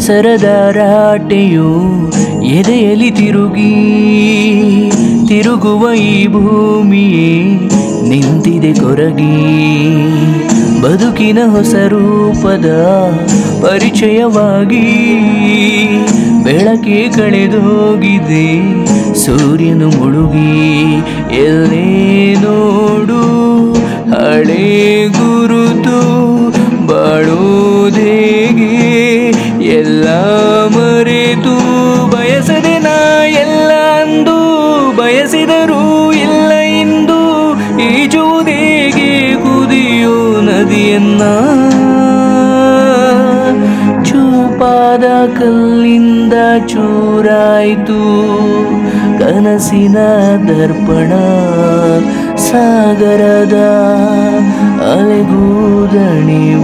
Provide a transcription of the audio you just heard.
ಬೇಸರದ ರಾಟೆಯು ಎದೆಯಲ್ಲಿ ತಿರುಗಿ ತಿರುಗುವ ಈ ಭೂಮಿಯೇ ನಿಂತಿದೆ ಕೊರಗಿ ಬದುಕಿನ ಹೊಸ ರೂಪದ ಪರಿಚಯವಾಗಿ ಬೆಳಕೆ ಕಳೆದೋಗಿದೆ ಸೂರ್ಯನು ಮುಳುಗಿ ಎಲ್ಲೇ ನೋಡು ಹಳೆ ಗುರುತು ಬಾಳೋದೇಗೆ ಎಲ್ಲ ಮರೆತು ಬಯಸದೆ ನಾ ಎಲ್ಲ ಅಂದು ಬಯಸಿದರೂ ಇಲ್ಲ ಇಂದು ಈಜುವುದೇಗೆ ಕುದಿಯೋ ನದಿಯನ್ನ ಚೂಪಾದ ಕಲ್ಲಿಂದ ಚೂರಾಯಿತು ಕನಸಿನ ದರ್ಪಣ ಸಾಗರದ ಅಲೆಗೂದಣಿ